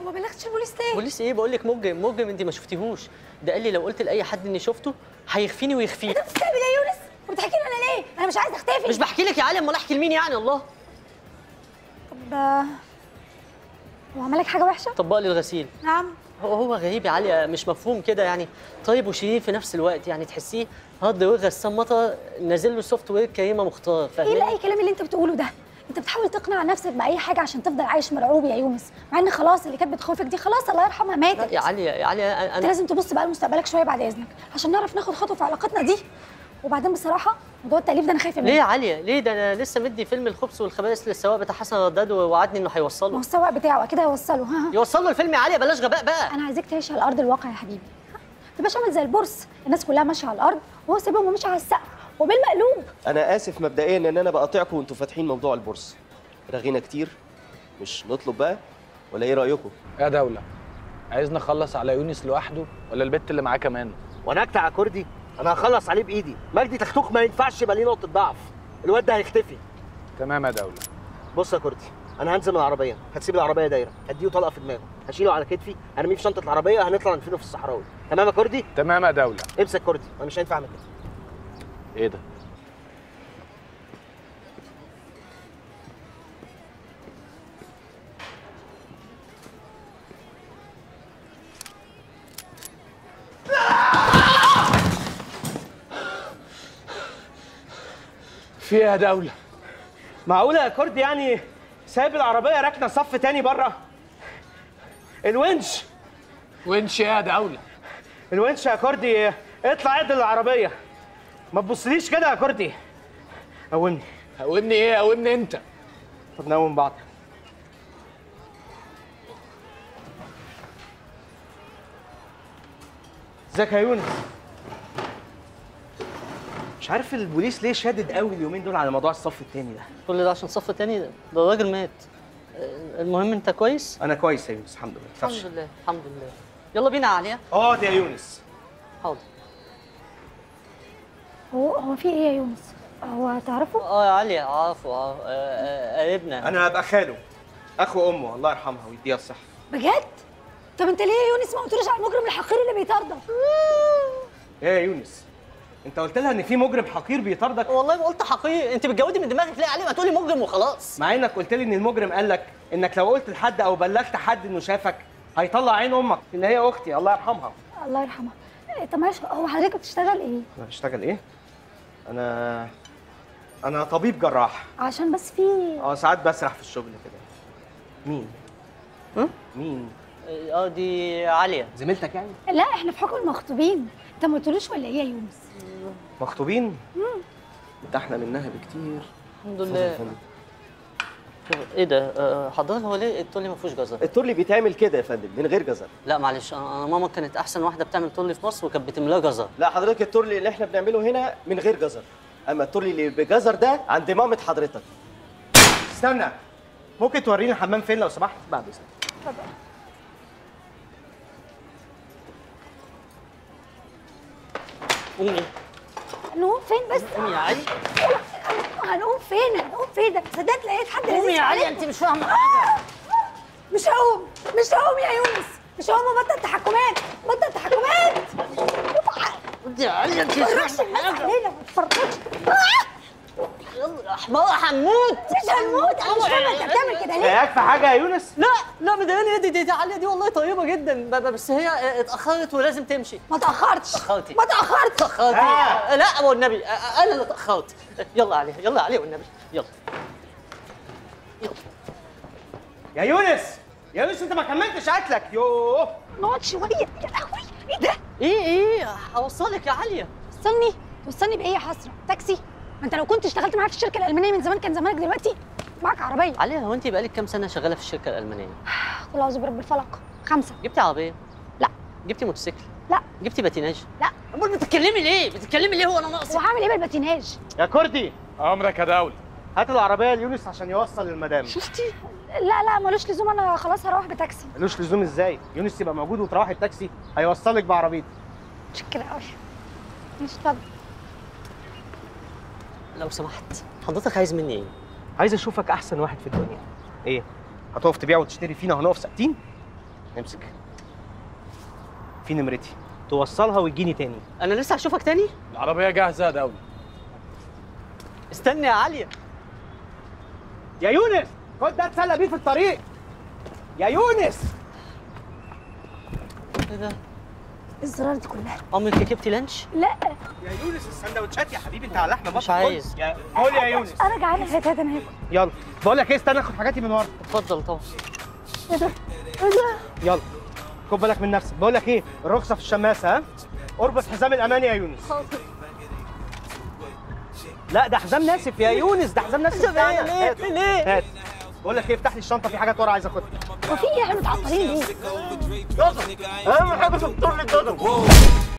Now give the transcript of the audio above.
وما بلغتش البوليس ليه؟ بوليس ايه بقول لك مجرم مجرم انت ما شفتيهوش ده قال لي لو قلت لاي حد اني شفته هيخفيني ويخفيك انت بتستقبل يا يونس وبتحكي لي انا ليه؟ انا مش عايزه اختفي مش بحكي لك يا علي امال احكي لمين يعني الله طب آه، هو عمل لك حاجه وحشه؟ طبق لي الغسيل نعم هو هو غريب يا علي مش مفهوم كده يعني طيب وشرير في نفس الوقت يعني تحسيه هارد وير غسان مطر نازل له سوفت وير كريمه مختار ايه لا فاهمين اي كلام اللي انت بتقوله ده؟ انت بتحاول تقنع نفسك باي حاجه عشان تفضل عايش مرعوب يا يونس مع ان خلاص اللي كانت بتخوفك دي خلاص الله يرحمها ماتت يا علي يا علي أنا- انت انا لازم تبص بقى لمستقبلك شويه بعد اذنك عشان نعرف ناخد خطوه في علاقتنا دي وبعدين بصراحه موضوع التأليف ده انا خايفه منه ليه يا علي ليه ده انا لسه مدي فيلم الخبز والخبائث للسواق بتاع حسن رداد ووعدني انه ما هو هيوصله السواق بتاعه اكيد هيوصله ها ها. يوصل له الفيلم يا علي بلاش غباء بقى انا عايزاك تعيش على ارض الواقع يا حبيبي ها؟ ما تبقاش عامل زي البورس الناس كلها ماشيه على الارض وهو سايبهم وماشي على السقف وبالمقلوب انا اسف مبدئيا ان انا بقاطعكم وانتوا فاتحين موضوع البورصه رغينا كتير مش نطلب بقى ولا ايه رايكم يا دولة عايز نخلص على يونس لوحده ولا البت اللي معاه كمان وانا اكتع كردي انا هخلص عليه بايدي مجدي تختوخ ما ينفعش يبقى ليه نقطه ضعف الواد ده هيختفي تمام يا دولة بص يا كردي انا هنزل من العربيه هتسيب العربيه دايره هديه طلقه في دماغه هشيله على كتفي ارميه في شنطه العربيه هنطلع ندفنه في الصحراوي تمام يا كردي تمام يا دولة امسك كردي انا مش هينفع اعمل كده ايه ده في إيه يا دولة معقوله يا كردي يعني سايب العربيه راكنه صف تاني بره الونش وينش إيه يا دولة الونش يا كردي اطلع عدل العربيه ما تبصليش كده يا كردي قومني قومني ايه قومني انت طب نقوم بعض ازيك يا يونس مش عارف البوليس ليه شادد قوي اليومين دول على موضوع الصف التاني ده كل ده عشان صف تاني ده ده الراجل مات آه، المهم انت كويس انا كويس يا يونس الحمد لله الحمد تخافش. لله الحمد لله يلا بينا يا عليا اقعد يا يونس حاضر هو هو في ايه يا يونس؟ هو تعرفه؟ اه يا علي عفو اه آه، آه، قريبنا انا هبقى خاله اخو امه الله يرحمها ويديها الصحه بجد؟ طب انت ليه يا يونس ما قلتليش على المجرم الحقير اللي بيطاردك؟ ايه يا يونس انت قلت لها ان في مجرم حقير بيطاردك والله ما قلت حقير انت بتجودي من دماغك ليه يا علي ما تقولي مجرم وخلاص مع انك قلت لي ان المجرم قال لك انك لو قلت لحد او بلغت حد انه شافك هيطلع عين امك ان هي اختي الله يرحمها الله يرحمها إيه، طب معلش هو حضرتك بتشتغل ايه؟ انا بشتغل ايه انا انا طبيب جراح عشان بس في اه ساعات بسرح في الشغل كده مين ها؟ مين اه دي عليا زميلتك يعني لا احنا في حكم المخطوبين انت ما قلتلوش ولا ايه يا يونس؟ مخطوبين ده احنا منها بكتير الحمد لله ايه ده آه، حضرتك هو ليه التولي ما فيهوش جزر التورلي بيتعمل كده يا فندم من غير جزر لا معلش انا أنا ماما كانت احسن واحده بتعمل تولي في مصر وكانت بتملاه جزر لا حضرتك التورلي اللي احنا بنعمله هنا من غير جزر اما التورلي اللي بجزر ده عند مامة حضرتك استنى ممكن توريني الحمام فين لو سمحت بعد اذنك قومي هنقوم فين بس؟ قومي يا علي هنقوم فين؟ هنقوم فين؟ ده صدقت لقيت حد قومي لذيذ يا علي عليك. انت مش فاهمه مش هقوم مش هقوم يا يونس مش هقوم وبطل تحكمات بطل تحكمات انت يا علي انت ما مش تروحش فاهمه الناس حاجه علينا ما تفرطش آه! يلا حمار هنموت مش هنموت انا مش فاهمه انت بتعمل كده ليه؟ اياك في حاجه يا يونس لا لا مضايقاني دي, دي, دي عليا دي والله طيبه جدا ب- ب- بس هي آه، اتاخرت ولازم تمشي ما تاخرتش اتأخرتي. ما تاخرتش اتاخرت آه. لا والنبي آه، انا اللي اتاخرت يلا عليا يلا عليا والنبي يلا يلا يا يونس يا يونس انت ما كملتش اكلك يوه نقعد شويه يا لهوي ايه ده؟ ايه ايه هوصلك يا عليا وصلني توصلني بايه يا حسره؟ تاكسي؟ ما انت لو كنت اشتغلت معايا في الشركه الالمانيه من زمان كان زمانك دلوقتي معاك عربيه عليا هو انت بقالك كام سنه شغاله في الشركه الالمانيه قول اعوذ برب الفلق خمسه جبتي عربيه لا جبتي موتوسيكل لا جبتي باتيناج لا امال بتتكلمي ليه بتتكلمي ليه هو انا ناقص وهعمل ايه بالباتيناج؟ يا كردي امرك يا دولة هات العربيه ليونس عشان يوصل المدام شفتي؟ لا لا ملوش لزوم انا خلاص هروح بتاكسي ملوش لزوم ازاي يونس يبقى موجود وتروح التاكسي هيوصلك بعربيته متشكرة قوي مش اتفضل لو سمحت حضرتك عايز مني ايه عايز اشوفك احسن واحد في الدنيا ايه هتقف تبيع وتشتري فينا وهنقف ساكتين امسك في نمرتي توصلها وتجيني تاني انا لسه هشوفك تاني العربيه جاهزه يا دولي استني يا عليا يا يونس خد ده اتسلى بيه في الطريق يا يونس ايه ده الزرار دي كلها عمرك ركبتي لانش لا يا يونس السندوتشات يا حبيبي انت على لحمه مش عايز يا قول يا يونس انا جعانه هات هات انا هاكل يلا بقول لك ايه استنى اخد حاجاتي من ورا اتفضل طبعا ايه ده ايه ده يلا خد بالك من نفسك بقول لك ايه الرخصه في الشماسه ها اربط حزام الامان يا يونس لا ده حزام ناسف يا يونس ده حزام ناسف بتاعنا ليه؟ هات. ليه؟ هات بقول لك ايه افتح لي الشنطه في حاجات ورا عايز اخدها هو في ايه احنا متعطلين ليه اهم حاجه تختار لي الدودو